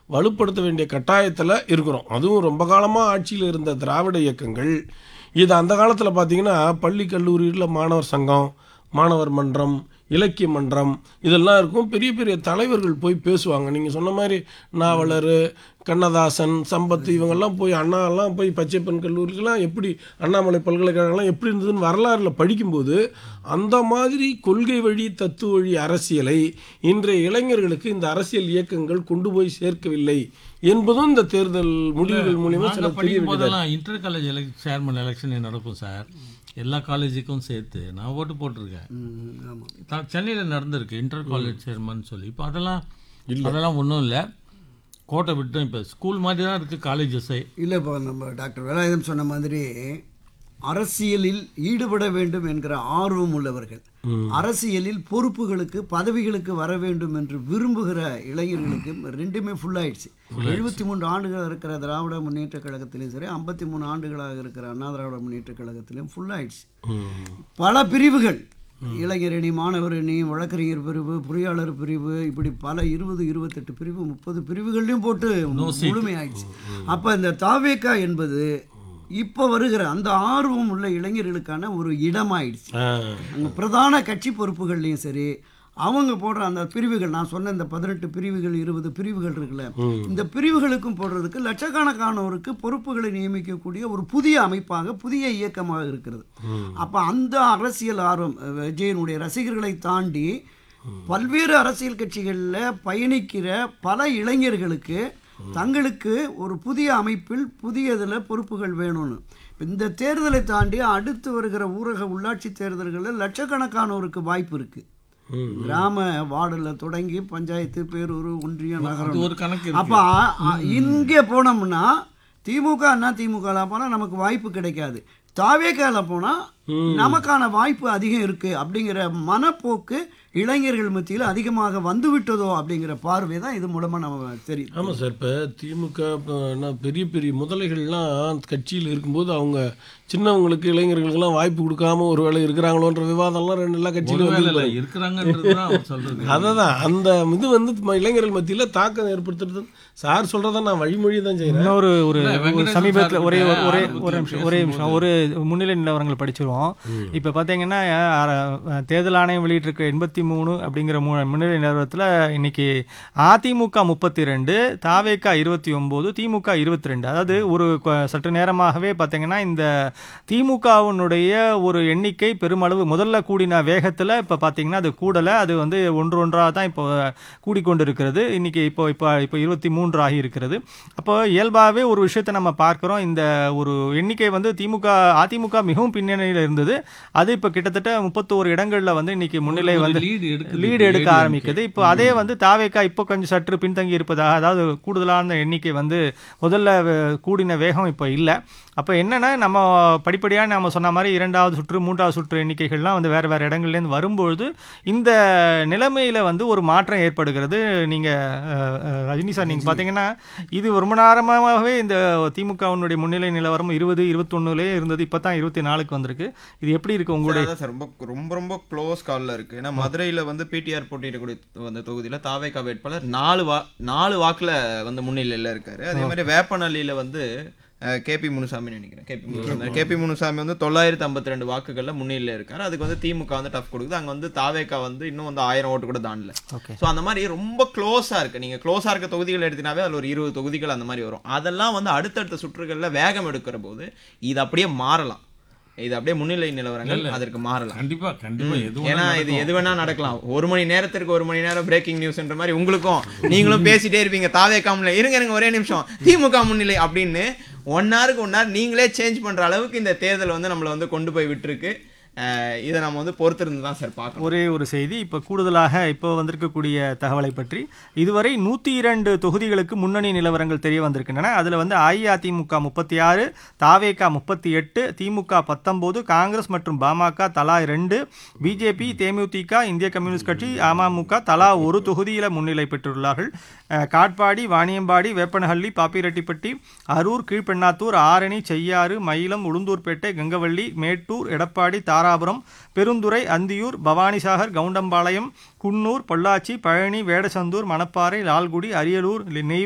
வலுப்படுத்த வேண்டிய கட்டாயத்தில் இருக்கிறோம் அதுவும் ரொம்ப காலமாக ஆட்சியில் இருந்த திராவிட இயக்கங்கள் இது அந்த காலத்தில் பார்த்தீங்கன்னா பள்ளி கல்லூரியில் மாணவர் சங்கம் மாணவர் மன்றம் இலக்கிய மன்றம் இதெல்லாம் இருக்கும் பெரிய பெரிய தலைவர்கள் போய் பேசுவாங்க நீங்கள் சொன்ன மாதிரி நாவலர் கண்ணதாசன் சம்பத் இவங்கெல்லாம் போய் அண்ணாலாம் போய் பச்சைப்பன் கல்லூரிக்கெல்லாம் எப்படி அண்ணாமலை பல்கலைக்கழகம்லாம் எப்படி இருந்ததுன்னு வரலாறில் படிக்கும்போது அந்த மாதிரி கொள்கை வழி தத்துவ வழி அரசியலை இன்றைய இளைஞர்களுக்கு இந்த அரசியல் இயக்கங்கள் கொண்டு போய் சேர்க்கவில்லை என்பதும் இந்த தேர்தல் முடிவுகள் மூலியமா சில நாங்கள் தெரிய படிக்கும் வேண்டியதா போதெல்லாம் inter college elec chairman election நடக்கும் சார் எல்லா காலேஜுக்கும் சேர்த்து நான் ஓட்டு போட்டிருக்கேன் ஆமாம் சென்னையில் நடந்திருக்கு இன்டர் காலேஜ் சேர்மன் சொல்லி இப்போ அதெல்லாம் அதெல்லாம் ஒன்றும் இல்லை கோட்டை விட்டு இப்போ ஸ்கூல் மாதிரி தான் இருக்குது காலேஜஸே இல்லை இப்போ நம்ம டாக்டர் வேலாயுதம் சொன்ன மாதிரி அரசியலில் ஈடுபட வேண்டும் என்கிற ஆர்வம் உள்ளவர்கள் அரசியலில் பொறுப்புகளுக்கு பதவிகளுக்கு வர வேண்டும் என்று விரும்புகிற இளைஞர்களுக்கு ரெண்டுமே ஃபுல் ஆயிடுச்சு எழுபத்தி மூன்று ஆண்டுகள் இருக்கிற திராவிட முன்னேற்ற கழகத்திலையும் சரி ஐம்பத்தி மூணு ஆண்டுகளாக இருக்கிற அண்ணா திராவிட முன்னேற்ற கழகத்திலையும் ஃபுல் ஆயிடுச்சு பல பிரிவுகள் இளைஞரணி மாணவரணி வழக்கறிஞர் பிரிவு பொறியாளர் பிரிவு இப்படி பல இருபது இருபத்தெட்டு பிரிவு முப்பது பிரிவுகள்லையும் போட்டு முழுமையாயிடுச்சு அப்போ இந்த தாவேக்கா என்பது இப்போ வருகிற அந்த ஆர்வம் உள்ள இளைஞர்களுக்கான ஒரு இடமாயிடுச்சு அங்கே பிரதான கட்சி பொறுப்புகள்லையும் சரி அவங்க போடுற அந்த பிரிவுகள் நான் சொன்ன இந்த பதினெட்டு பிரிவுகள் இருபது பிரிவுகள் இருக்குல்ல இந்த பிரிவுகளுக்கும் போடுறதுக்கு லட்சக்கணக்கானோருக்கு பொறுப்புகளை நியமிக்கக்கூடிய ஒரு புதிய அமைப்பாக புதிய இயக்கமாக இருக்கிறது அப்போ அந்த அரசியல் ஆர்வம் அஹ், விஜயனுடைய ரசிகர்களை தாண்டி பல்வேறு அரசியல் கட்சிகளில் பயணிக்கிற பல இளைஞர்களுக்கு தங்களுக்கு ஒரு புதிய அமைப்பில் புதிய இதில் பொறுப்புகள் வேணும்னு இந்த தேர்தலை தாண்டி அடுத்து வருகிற ஊரக உள்ளாட்சி தேர்தல்களில் லட்சக்கணக்கானோருக்கு வாய்ப்பு இருக்கு கிராம வார்டில் தொடங்கி பஞ்சாயத்து பேரூர் ஒன்றியம் அது நகரம் ஒரு கணக்கு இருக்கு அப்போ இங்கே போனோம்னா திமுக அண்ணா திமுகல போனால் நமக்கு வாய்ப்பு கிடைக்காது தாவேக்கால போனால் நமக்கான வாய்ப்பு அதிகம் இருக்கு அப்படிங்கிற மனப்போக்கு இளைஞர்கள் மத்தியில் அதிகமாக வந்து விட்டதோ அப்படிங்கிற பார்வை தான் இது மூலமாக நம்ம தெரியும் ஆமாம் சார் இப்போ திமுக இப்போ என்ன பெரிய பெரிய முதலைகள்லாம் கட்சியில் இருக்கும்போது அவங்க சின்னவங்களுக்கு இளைஞர்களுக்கெல்லாம் வாய்ப்பு கொடுக்காம ஒரு வேளை இருக்கிறாங்களோன்ற விவாதம்லாம் ரெண்டு எல்லா கட்சியிலும் ஒருவேளை வந்து இல்லை இருக்கிறாங்கன்றது தான் அவர் சொல்றது அததான் அந்த இது வந்து ம- இளைஞர்கள் மத்தியில் தாக்கம் ஏற்படுத்துறது சார் சொல்கிறத நான் வழிமொழி தான் செய்கிறேன் இன்னொரு ஒரு இல்ல, ஒரு வெங்கடேசன் சமீபத்தில் சார் ஒரே கிட்ட ஒரே ஆரம்பத்துல ஒரு நிமிஷம் ஒரே நிமிஷம் ஒரு முன்னிலை நிலவரங்கள் படிச்சிருவோம் இப்போ பார்த்தீங்கன்னா அஹ், தேர்தல் ஆணையம் வெளியிட்டிருக்க எண்பத்தி மூணு அப்படிங்கிற மூ முன்னிலை நிலவரத்தில் இன்னைக்கு அதிமுக முப்பத்தி ரெண்டு தாவேக்கா இருபத்தி ஒம்பது திமுக இருபத்தி ரெண்டு அதாவது ஒரு கொ- சற்று நேரமாகவே பார்த்தீங்கன்னா இந்த திமுகவினுடைய ஒரு எண்ணிக்கை பெருமளவு முதல்ல கூடின வேகத்தில் இப்போ பார்த்தீங்கன்னா அது கூடலை அது வந்து ஒன்று ஒன்றாக தான் இப்போ கூடிக்கொண்டு இருக்கிறது இன்னைக்கு இப்போ இப்போ இப்போ இருபத்தி மூன்று ஆகி இருக்கிறது அப்போ இயல்பாகவே ஒரு விஷயத்தை நம்ம பார்க்குறோம் இந்த ஒரு எண்ணிக்கை வந்து திமுக அதிமுக மிகவும் பின்னணியில் இருந்தது அது இப்போ கிட்டத்தட்ட முப்பத்தோரு இடங்களில் வந்து இன்னைக்கு முன்னிலை வந்து லீடு எடுக்குது லீடு எடுக்க ஆரம்பிக்குது இப்போ அதே வந்து தாவேக்கா இப்போ கொஞ்சம் சற்று பின்தங்கி இருப்பதாக அதாவது கூடுதலான எண்ணிக்கை வந்து முதல்ல வ- கூடின வேகம் இப்போ இல்லை அப்போ என்னன்னா நம்ம படிப்படியாக நம்ம சொன்ன மாதிரி இரண்டாவது சுற்று மூன்றாவது சுற்று எண்ணிக்கைகள்லாம் வந்து வேறு வேறு இடங்கள்லேருந்து வரும்பொழுது இந்த நிலைமையில் வந்து ஒரு மாற்றம் ஏற்படுகிறது நீங்கள் ரஜினி சார் நீங்கள் பார்த்தீங்கன்னா இது ரொம்ப நேரமாகவே இந்த திமுகவினுடைய முன்னிலை நிலவரம் இருபது இருபத்தொன்னுலேயே இருந்தது இப்போ தான் இருபத்தி நாலுக்கு வந்திருக்கு இது எப்படி இருக்கு உங்களுடைய அதான் சார் ரொம்ப ரொம்ப ரொம்ப க்ளோஸ் காலில் இருக்கு ஏன்னா மதுரையில் வந்து பிடிஆர் போட்டியிடக்கூடிய அந்த தொகுதியில் தாவேக்கா வேட்பாளர் நாலு வா நாலு வாக்குல வந்து முன்னிலையில் இருக்காரு அதே மாதிரி வேப்பநல்லியில வந்து கேபி முனுசாமி நினைக்கிறேன் கேபி முனுசாமி கேபி முனுசாமி வந்து தொள்ளாயிரத்தி ஐம்பத்தி ரெண்டு வாக்குகள்ல முன்னிலையில் இருக்காரு அதுக்கு வந்து திமுக வந்து டஃப் கொடுக்குது அங்க வந்து தாவேக்கா வந்து இன்னும் வந்து ஆயிரம் ஓட்டு கூட தாண்டல ஓகே ஸோ அந்த மாதிரி ரொம்ப க்ளோஸாக இருக்குது நீங்கள் க்ளோஸாக இருக்க தொகுதிகள் எடுத்தினாவே அதில் ஒரு இருபது தொகுதிகள் அந்த மாதிரி வரும் அதெல்லாம் வந்து அடுத்தடுத்த சுற்றுகளில் வேகம் எடுக்கிற போது இது அப்படியே மாறலாம் இது அப்படியே முன்னிலை நிலவரங்கள் அதற்கு மாறலாம் கண்டிப்பா கண்டிப்பா எதுவும் ஏன்னா இது எது வேணா நடக்கலாம் ஒரு மணி நேரத்திற்கு ஒரு மணி நேரம் பிரேக்கிங் நியூஸ்ன்ற மாதிரி உங்களுக்கும் நீங்களும் பேசிட்டே இருப்பீங்க தாவே காமல இருங்க இருங்க ஒரே நிமிஷம் திமுக முன்னிலை அப்படின்னு ஒன் ஹவருக்கு ஒன் ஹவர் நீங்களே சேஞ்ச் பண்ற அளவுக்கு இந்த தேர்தல் வந்து நம்மளை வந்து கொண்டு போய் விட்டுருக்கு அஹ் இதை நம்ம வந்து பொறுத்திருந்து தான் சார் பார்க்கணும் ஒரே ஒரு செய்தி இப்போ கூடுதலாக இப்போ வந்திருக்கக்கூடிய தகவலை பற்றி இதுவரை நூற்றி இரண்டு தொகுதிகளுக்கு முன்னணி நிலவரங்கள் தெரிய வந்திருக்கின்றன அதில் வந்து அஇஅதிமுக முப்பத்தி ஆறு தாவேகா முப்பத்தி எட்டு திமுக பத்தொம்போது காங்கிரஸ் மற்றும் பாமக தலா ரெண்டு பிஜேபி தேமுதிக இந்திய கம்யூனிஸ்ட் கட்சி அமமுக தலா ஒரு தொகுதியில் முன்னிலை பெற்றுள்ளார்கள் அஹ், காட்பாடி வாணியம்பாடி வேப்பனஹள்ளி பாப்பிரெட்டிப்பட்டி அரூர் கீழ்பெண்ணாத்தூர் ஆரணி செய்யாறு மயிலம் உளுந்தூர்பேட்டை கங்கவள்ளி மேட்டூர் எடப்பாடி தாராபுரம் பெருந்துறை அந்தியூர் பவானிசாகர் கவுண்டம்பாளையம் குன்னூர் பொள்ளாச்சி பழனி வேடசந்தூர் மணப்பாறை லால்குடி அரியலூர் நெய்